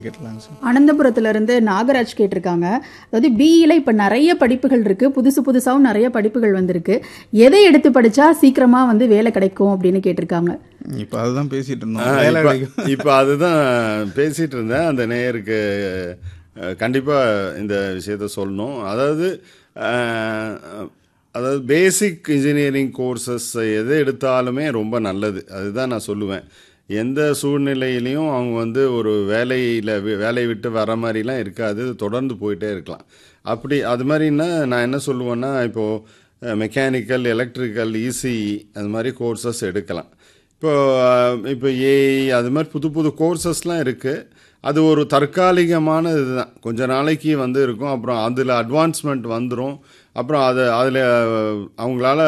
கேட்கலாங்க சார் அனந்தபுரத்துல இருந்து நாகராஜ் கேட்டிருக்காங்க அதாவது பிஇல இப்ப நிறைய படிப்புகள் இருக்கு புதுசு புதுசாவும் நிறைய படிப்புகள் வந்திருக்கு எதை எடுத்து படிச்சா சீக்கிரமா வந்து வேலை கிடைக்கும் அப்படின்னு கேட்டிருக்காங்க இப்போ அதுதான் பேசிட்டு ஆ, இருந்தோம் வேலை இப்ப- கிடைக்கும் இப்ப அதுதான் பேசிட்டு இருந்தேன் அந்த நேயருக்கு அஹ், கண்டிப்பா இந்த விஷயத்த சொல்லணும் அதாவது அஹ், அதாவது பேசிக் இன்ஜினியரிங் கோர்சஸ் எது எடுத்தாலுமே ரொம்ப நல்லது அதுதான் நான் சொல்லுவேன் எந்த சூழ்நிலையிலையும் அவங்க வந்து ஒரு வேலையில் வேலையை விட்டு வர மாதிரிலாம் இருக்காது தொடர்ந்து போயிட்டே இருக்கலாம் அப்படி அது மாதிரின்னா நான் என்ன சொல்லுவேன்னா இப்போது மெக்கானிக்கல் எலக்ட்ரிக்கல் இசிஇ அது மாதிரி கோர்சஸ் எடுக்கலாம் இப்போ அஹ், இப்போ ஏஐ அது மாதிரி புது புது கோர்சஸ்லாம் இருக்குது அது ஒரு தற்காலிகமான இதுதான் கொஞ்ச நாளைக்கு வந்து இருக்கும் அப்புறம் அதில் அட்வான்ஸ்மெண்ட் வந்துடும் அப்புறம் அதை அதில் அவங்களால